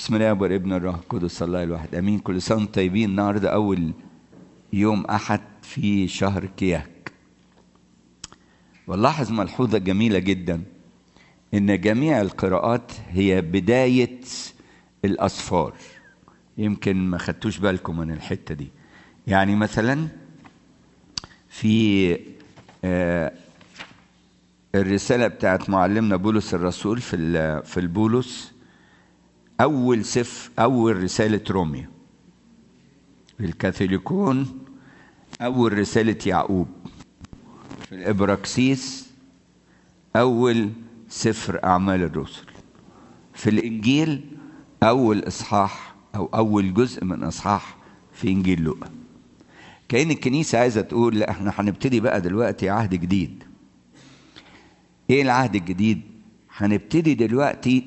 بسم الله والابن الروح القدس الله الواحد امين كل سنه وانتم طيبين النهارده اول يوم احد في شهر كياك واللاحظ ملحوظه جميله جدا ان جميع القراءات هي بدايه الاسفار يمكن ما خدتوش بالكم من الحته دي يعني مثلا في آه الرساله بتاعت معلمنا بولس الرسول في في البولس اول سف اول رساله روميا الكاثوليكون اول رساله يعقوب في الابراكسيس اول سفر اعمال الرسل في الانجيل اول اصحاح او اول جزء من اصحاح في انجيل لوقا كأن الكنيسة عايزة تقول لا احنا هنبتدي بقى دلوقتي عهد جديد ايه العهد الجديد هنبتدي دلوقتي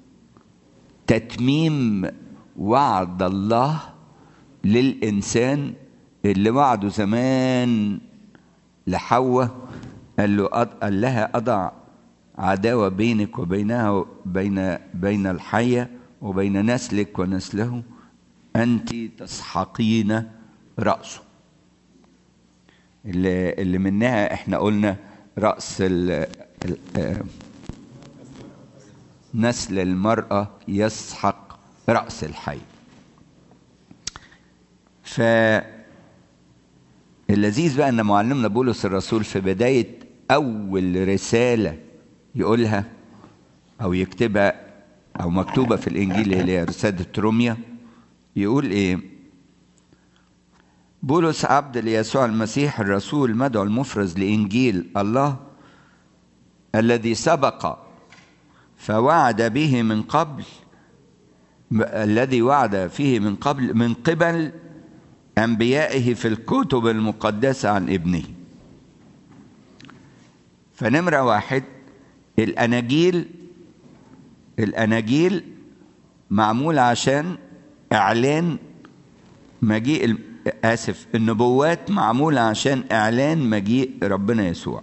تتميم وعد الله للإنسان اللي وعده زمان لحواء قال له قال لها أضع عداوة بينك وبينها بين بين الحية وبين نسلك ونسله أنت تسحقين رأسه اللي, اللي منها احنا قلنا رأس ال ال نسل المرأة يسحق رأس الحي ف اللذيذ بقى ان معلمنا بولس الرسول في بداية أول رسالة يقولها أو يكتبها أو مكتوبة في الإنجيل اللي هي رسالة روميا يقول إيه؟ بولس عبد ليسوع المسيح الرسول مدعو المفرز لإنجيل الله الذي سبق فوعد به من قبل الذي وعد فيه من قبل من قبل أنبيائه في الكتب المقدسة عن ابنه فنمرة واحد الأناجيل الأناجيل معمول عشان إعلان مجيء آسف النبوات معمولة عشان إعلان مجيء ربنا يسوع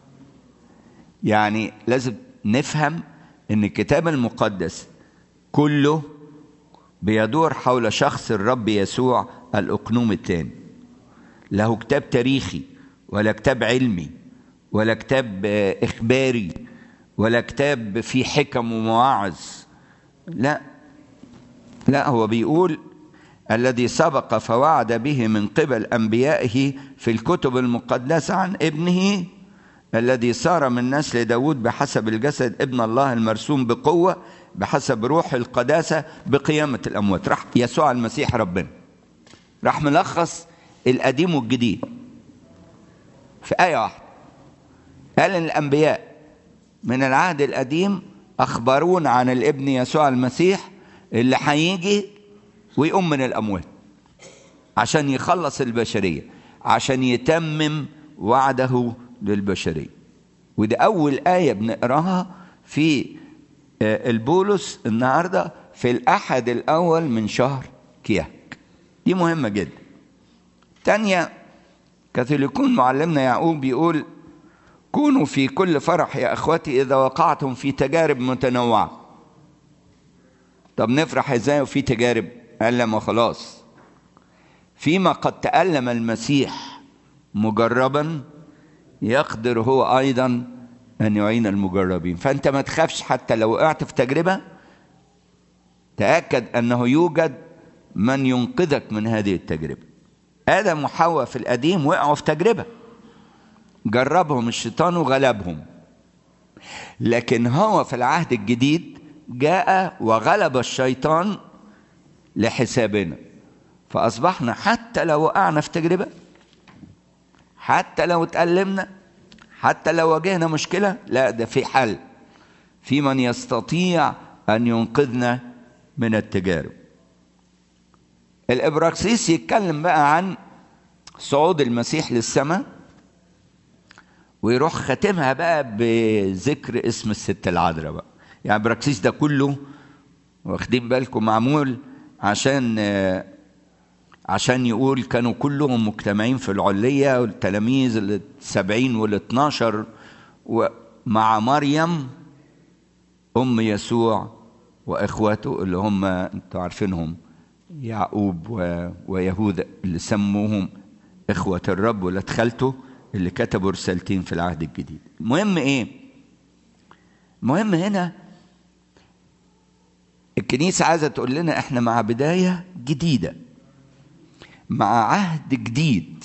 يعني لازم نفهم ان الكتاب المقدس كله بيدور حول شخص الرب يسوع الاقنوم الثاني له كتاب تاريخي ولا كتاب علمي ولا كتاب اخباري ولا كتاب فيه حكم ومواعظ لا لا هو بيقول الذي سبق فوعد به من قبل انبيائه في الكتب المقدسه عن ابنه الذي صار من نسل داود بحسب الجسد ابن الله المرسوم بقوة بحسب روح القداسة بقيامة الأموات راح يسوع المسيح ربنا راح ملخص القديم والجديد في آية واحدة قال إن الأنبياء من العهد القديم أخبرونا عن الابن يسوع المسيح اللي هيجي ويقوم من الأموات عشان يخلص البشرية عشان يتمم وعده للبشرية وده أول آية بنقراها في البولس النهاردة في الأحد الأول من شهر كياك دي مهمة جدا تانية كاثوليكون معلمنا يعقوب بيقول كونوا في كل فرح يا أخوتي إذا وقعتم في تجارب متنوعة طب نفرح ازاي وفي تجارب قال لما خلاص فيما قد تألم المسيح مجربا يقدر هو ايضا ان يعين المجربين فانت ما تخافش حتى لو وقعت في تجربه تاكد انه يوجد من ينقذك من هذه التجربه ادم وحواء في القديم وقعوا في تجربه جربهم الشيطان وغلبهم لكن هو في العهد الجديد جاء وغلب الشيطان لحسابنا فاصبحنا حتى لو وقعنا في تجربه حتى لو اتألمنا حتى لو واجهنا مشكلة لا ده في حل في من يستطيع أن ينقذنا من التجارب الإبراكسيس يتكلم بقى عن صعود المسيح للسماء ويروح ختمها بقى بذكر اسم الست العذراء بقى يعني إبراكسيس ده كله واخدين بالكم معمول عشان عشان يقول كانوا كلهم مجتمعين في العلية والتلاميذ السبعين والاثناشر ومع مريم أم يسوع واخواته اللي هم انتوا عارفينهم يعقوب و... ويهوذا اللي سموهم اخوه الرب ولاد خالته اللي كتبوا رسالتين في العهد الجديد المهم ايه المهم هنا الكنيسة عايزة تقول لنا احنا مع بداية جديدة مع عهد جديد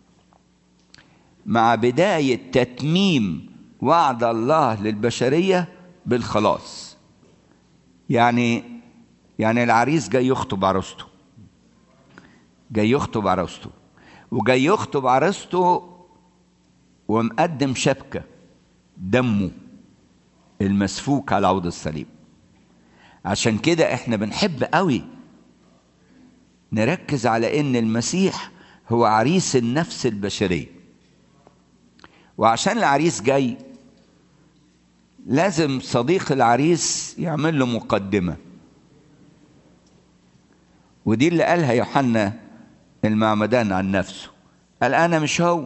مع بداية تتميم وعد الله للبشرية بالخلاص يعني يعني العريس جاي يخطب عروسته جاي يخطب عروسته وجاي يخطب عروسته ومقدم شبكة دمه المسفوك على عود الصليب عشان كده احنا بنحب قوي نركز على ان المسيح هو عريس النفس البشريه وعشان العريس جاي لازم صديق العريس يعمل له مقدمه ودي اللي قالها يوحنا المعمدان عن نفسه قال انا مش هو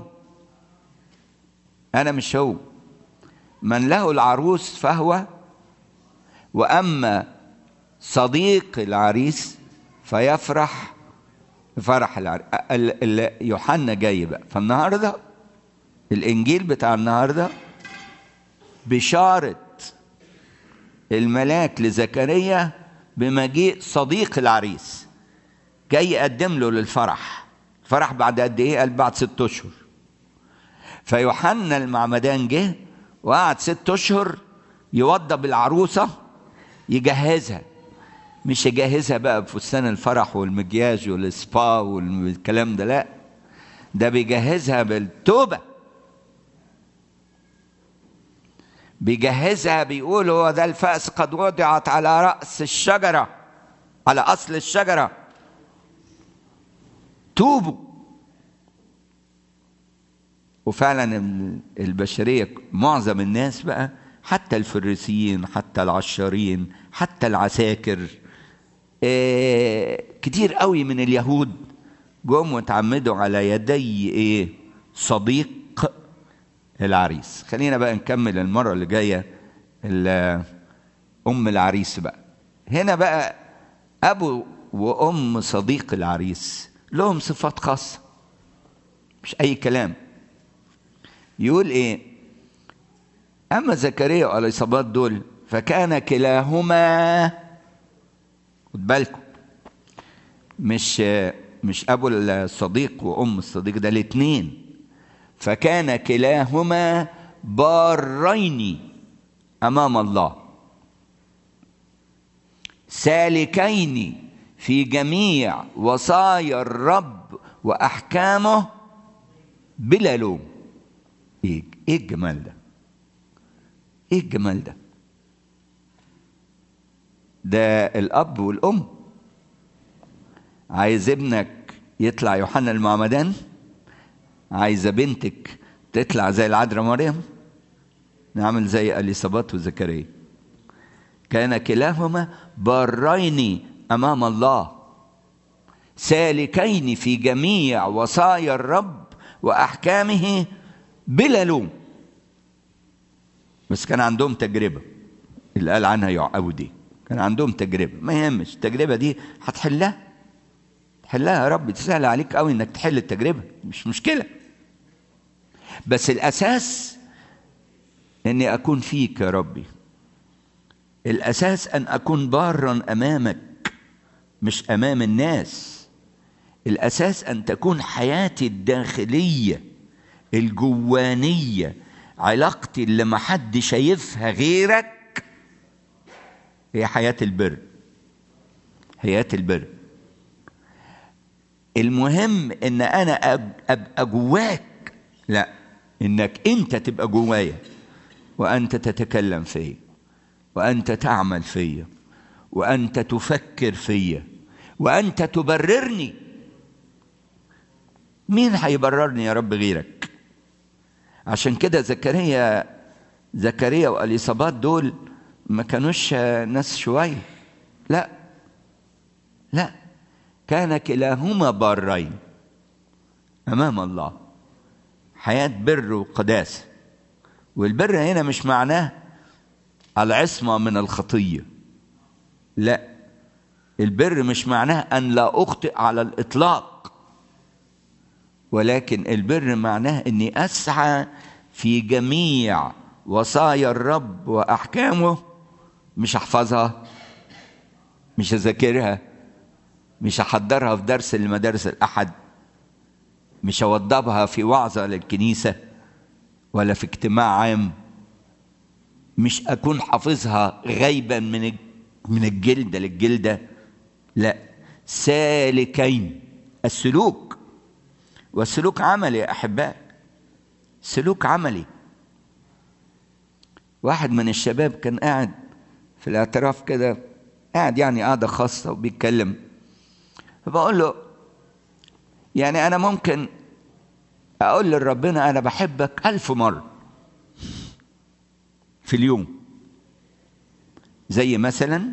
انا مش هو من له العروس فهو واما صديق العريس فيفرح فرح العريس يوحنا جاي بقى فالنهارده الانجيل بتاع النهارده بشاره الملاك لزكريا بمجيء صديق العريس جاي يقدم له للفرح فرح بعد قد ايه قال بعد ست اشهر فيوحنا المعمدان جه وقعد ست اشهر يوضب العروسه يجهزها مش يجهزها بقى بفستان الفرح والمكياج والسبا والكلام ده لا ده بيجهزها بالتوبة بيجهزها بيقول هو ده الفأس قد وضعت على رأس الشجرة على أصل الشجرة توبوا وفعلا البشرية معظم الناس بقى حتى الفريسيين حتى العشارين حتى العساكر آه كتير قوي من اليهود جم وتعمدوا على يدي ايه صديق العريس خلينا بقى نكمل المره اللي جايه ام العريس بقى هنا بقى ابو وام صديق العريس لهم صفات خاصه مش اي كلام يقول ايه اما زكريا واليصابات دول فكان كلاهما خد بالكم مش مش ابو الصديق وام الصديق ده الاثنين فكان كلاهما بارين امام الله سالكين في جميع وصايا الرب واحكامه بلا لوم ايه ايه الجمال ده ايه الجمال ده ده الاب والام عايز ابنك يطلع يوحنا المعمدان عايزه بنتك تطلع زي العذراء مريم نعمل زي اليصابات وزكريا كان كلاهما بارين امام الله سالكين في جميع وصايا الرب واحكامه بلا لوم بس كان عندهم تجربه اللي قال عنها يعقوب دي كان عندهم تجربه ما يهمش التجربه دي هتحلها تحلها يا رب تسهل عليك قوي انك تحل التجربه مش مشكله بس الاساس اني اكون فيك يا ربي الاساس ان اكون بارا امامك مش امام الناس الاساس ان تكون حياتي الداخليه الجوانيه علاقتي اللي ما حد شايفها غيرك هي حياه البر حياه البر المهم ان انا ابقى جواك لا انك انت تبقى جوايا وانت تتكلم فيا وانت تعمل فيا وانت تفكر فيا وانت تبررني مين هيبررني يا رب غيرك عشان كده زكريا زكريا واليصابات دول ما كانوش ناس شويه لا لا كان كلاهما بارين امام الله حياه بر وقداسه والبر هنا مش معناه العصمه من الخطيه لا البر مش معناه ان لا اخطئ على الاطلاق ولكن البر معناه اني اسعى في جميع وصايا الرب واحكامه مش احفظها مش اذاكرها مش احضرها في درس لمدارس الاحد مش اوضبها في وعظه للكنيسه ولا في اجتماع عام مش اكون حافظها غيبا من من الجلده للجلده لا سالكين السلوك والسلوك عملي يا احباء سلوك عملي واحد من الشباب كان قاعد في الاعتراف كده قاعد يعني قاعدة خاصة وبيتكلم فبقول له يعني أنا ممكن أقول لربنا أنا بحبك ألف مرة في اليوم زي مثلا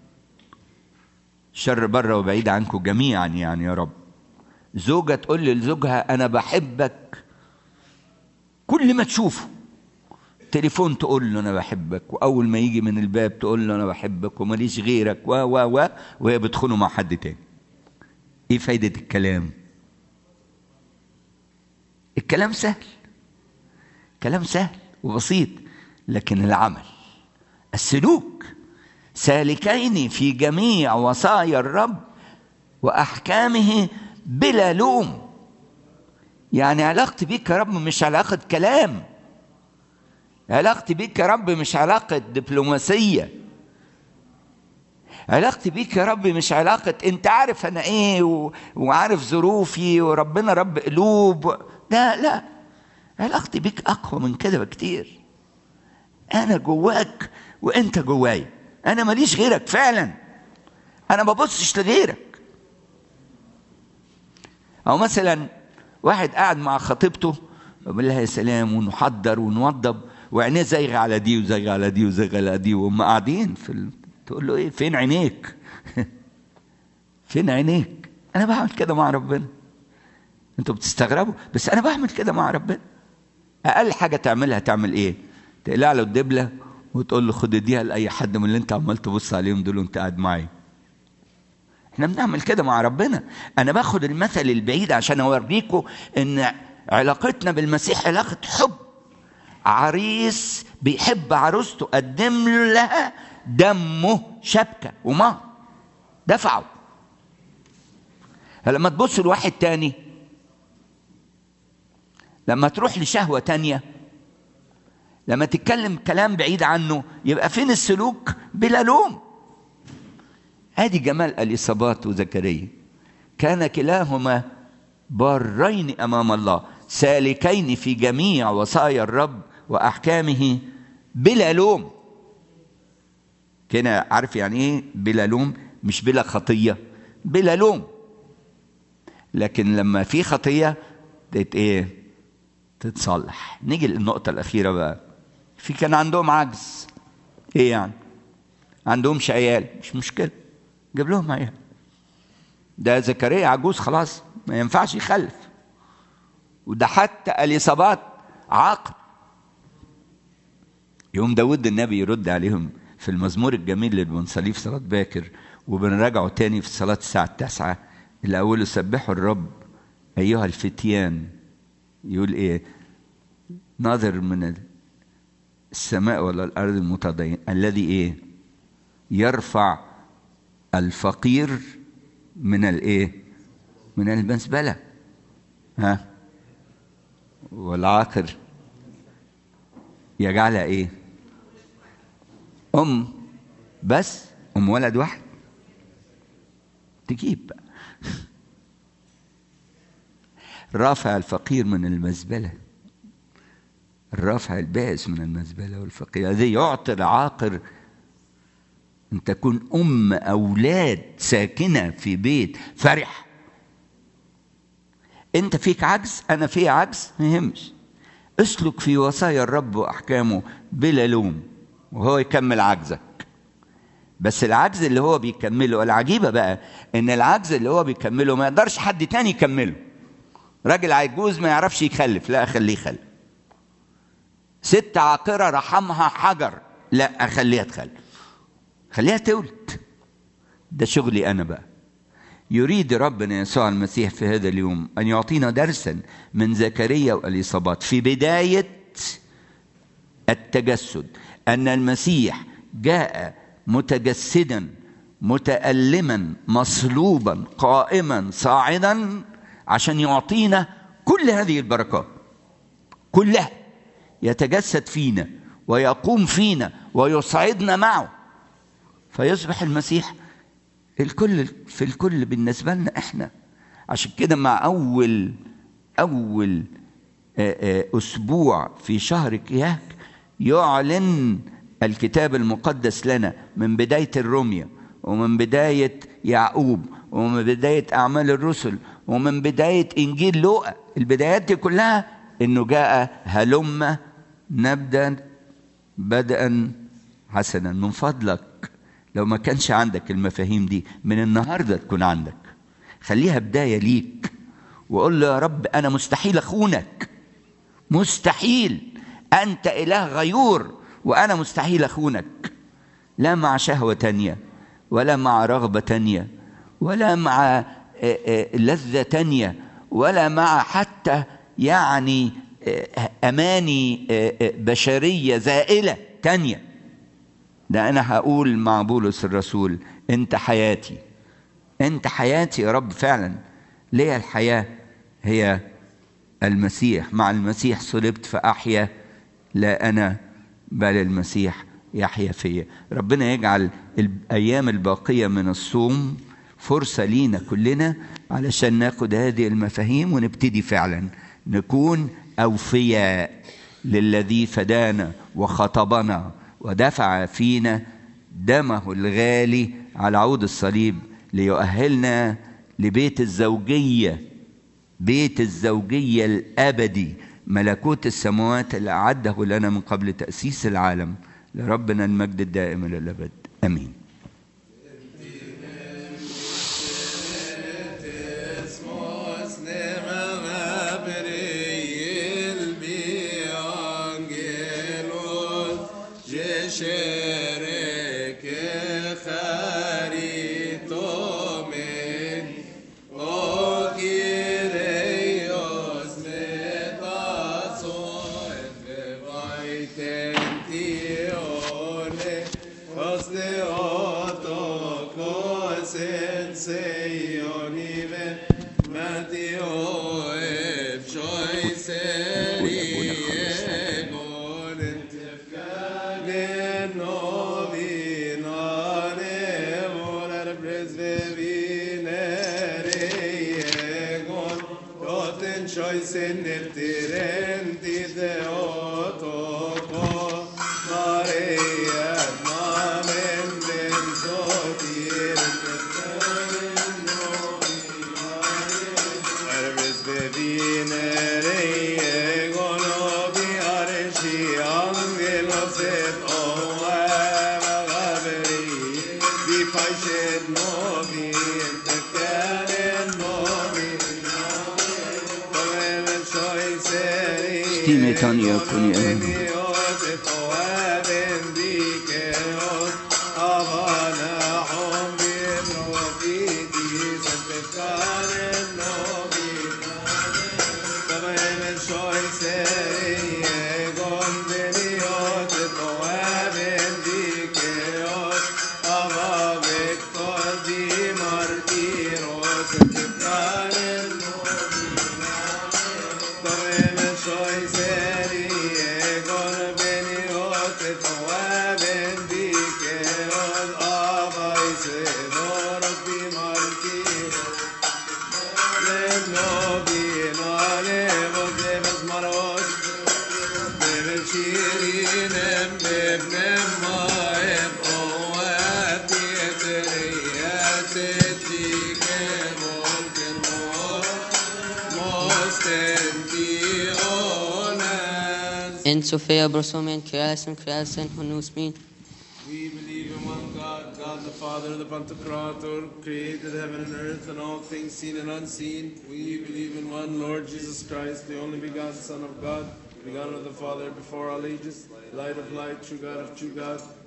شر بره وبعيد عنكم جميعا يعني يا رب زوجة تقول لزوجها أنا بحبك كل ما تشوفه تليفون تقول له انا بحبك واول ما يجي من الباب تقول له انا بحبك وماليش غيرك و و و وهي بتخونه مع حد تاني ايه فايده الكلام الكلام سهل كلام سهل وبسيط لكن العمل السلوك سالكين في جميع وصايا الرب واحكامه بلا لوم يعني علاقتي بيك يا رب مش علاقه كلام علاقتي بيك يا رب مش علاقة دبلوماسية علاقتي بيك يا رب مش علاقة انت عارف انا ايه و... وعارف ظروفي وربنا رب قلوب و... لا لا علاقتي بيك اقوى من كده بكتير انا جواك وانت جواي انا ماليش غيرك فعلا انا ما ببصش لغيرك او مثلا واحد قاعد مع خطيبته بيقول لها يا سلام ونحضر ونوضب وعينيه زايغه على دي وزايغه على دي وزايغه على دي وهم قاعدين في ال... تقول له ايه فين عينيك فين عينيك انا بعمل كده مع ربنا انتوا بتستغربوا بس انا بعمل كده مع ربنا اقل حاجه تعملها تعمل ايه تقلع له الدبله وتقول له خد اديها لاي حد من اللي انت عمال تبص عليهم دول وانت قاعد معايا احنا بنعمل كده مع ربنا انا باخد المثل البعيد عشان اوريكم ان علاقتنا بالمسيح علاقه حب عريس بيحب عروسته قدم لها دمه شبكة وما دفعه لما تبص لواحد تاني لما تروح لشهوة تانية لما تتكلم كلام بعيد عنه يبقى فين السلوك بلا لوم ادي جمال اليصابات وزكريا كان كلاهما بارين امام الله سالكين في جميع وصايا الرب واحكامه بلا لوم كده عارف يعني ايه بلا لوم مش بلا خطيه بلا لوم لكن لما في خطيه تت ايه تتصلح نيجي للنقطه الاخيره بقى في كان عندهم عجز ايه يعني عندهمش عيال مش مشكله جاب لهم عيال ده زكريا عجوز خلاص ما ينفعش يخلف وده حتى اليصابات عاقل يوم داود النبي يرد عليهم في المزمور الجميل اللي بنصليه في صلاة باكر وبنراجعه تاني في صلاة الساعة التاسعة اللي أوله سبحوا الرب أيها الفتيان يقول إيه ناظر من السماء ولا الأرض المتضين الذي إيه يرفع الفقير من الإيه من المزبلة ها والعاقر يجعلها ايه ام بس ام ولد واحد تجيب بقى رافع الفقير من المزبله الرافع البائس من المزبله والفقير الذي يعطي العاقر ان تكون ام اولاد ساكنه في بيت فرح انت فيك عجز انا في عجز ما يهمش اسلك في وصايا الرب واحكامه بلا لوم وهو يكمل عجزك بس العجز اللي هو بيكمله العجيبه بقى ان العجز اللي هو بيكمله ما يقدرش حد تاني يكمله راجل عجوز ما يعرفش يخلف لا اخليه يخلف ست عاقره رحمها حجر لا اخليها تخلف خليها تولد ده شغلي أنا بقى يريد ربنا يسوع المسيح في هذا اليوم أن يعطينا درسا من زكريا والإصابات في بداية التجسد أن المسيح جاء متجسدا متألما مصلوبا قائما صاعدا عشان يعطينا كل هذه البركات كلها يتجسد فينا ويقوم فينا ويصعدنا معه فيصبح المسيح الكل في الكل بالنسبة لنا احنا عشان كده مع أول أول أسبوع في شهر كياك يعلن الكتاب المقدس لنا من بداية الرمية ومن بداية يعقوب ومن بداية أعمال الرسل ومن بداية إنجيل لوقا البدايات دي كلها إنه جاء هلم نبدأ بدءا حسنا من فضلك لو ما كانش عندك المفاهيم دي من النهاردة تكون عندك خليها بداية ليك وقول له يا رب أنا مستحيل أخونك مستحيل أنت إله غيور وأنا مستحيل أخونك لا مع شهوة تانية ولا مع رغبة تانية ولا مع لذة تانية ولا مع حتى يعني أماني بشرية زائلة تانية ده أنا هقول مع بولس الرسول أنت حياتي أنت حياتي يا رب فعلا ليه الحياة هي المسيح مع المسيح صلبت فأحيا لا أنا بل المسيح يحيا فيا ربنا يجعل الأيام الباقية من الصوم فرصة لينا كلنا علشان ناخد هذه المفاهيم ونبتدي فعلا نكون أوفياء للذي فدانا وخطبنا ودفع فينا دمه الغالي على عود الصليب ليؤهلنا لبيت الزوجية بيت الزوجية الأبدي ملكوت السماوات اللي أعده لنا من قبل تأسيس العالم لربنا المجد الدائم إلى الأبد آمين Tony Tony En Sophia Brosomen, Kriasen, Kriasen, Honusmin. We believe in one God, God the Father, the Pantocrator, created heaven and earth and all things seen and unseen. We believe in one Lord Jesus Christ, the only begotten Son of God, begotten of the Father before all ages, light of light, true God of true God,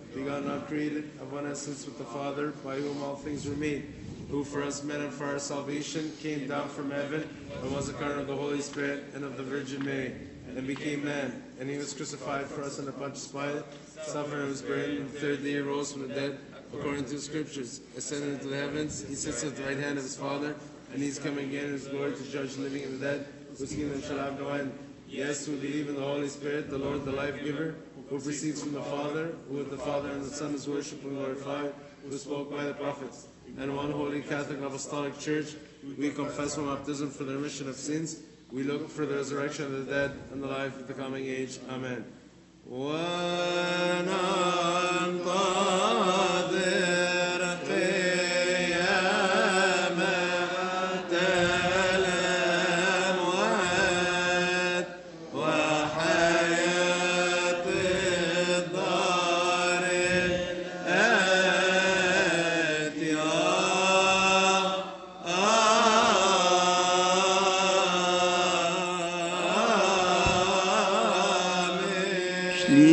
begotten, not created, of one essence with the Father, by whom all things were made, who for us men and for our salvation came down from heaven, and was incarnate of the Holy Spirit and of the Virgin Mary, and became man. And he was crucified for us under Pontius Pilate, suffered and was buried, and the third day he rose from the dead, according to the Scriptures, ascended into the heavens, he sits at the right hand of his Father, and he's coming again in his glory to judge the living and the dead, whose kingdom shall have no end. Yes, we believe in the Holy Spirit, the Lord, the life giver, who proceeds from the Father, who with the Father and the Son is worshipped and glorified, who spoke by the prophets. And one holy Catholic and Apostolic Church, we confess one baptism for the remission of sins. We look for the resurrection of the dead and the life of the coming age. Amen. وننتظر